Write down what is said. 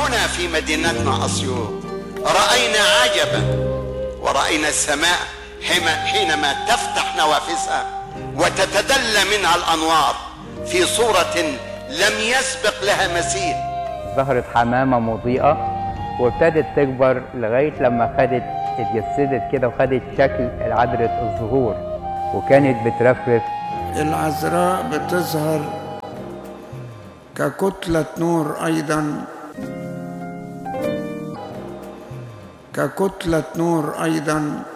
هنا في مدينتنا أسيوط رأينا عجبا ورأينا السماء حينما تفتح نوافذها وتتدلى منها الأنوار في صورة لم يسبق لها مثيل ظهرت حمامة مضيئة وابتدت تكبر لغاية لما خدت اتجسدت كده وخدت شكل عذرة الزهور وكانت بترفرف العذراء بتظهر ككتلة نور أيضا ككتلة نور أيضا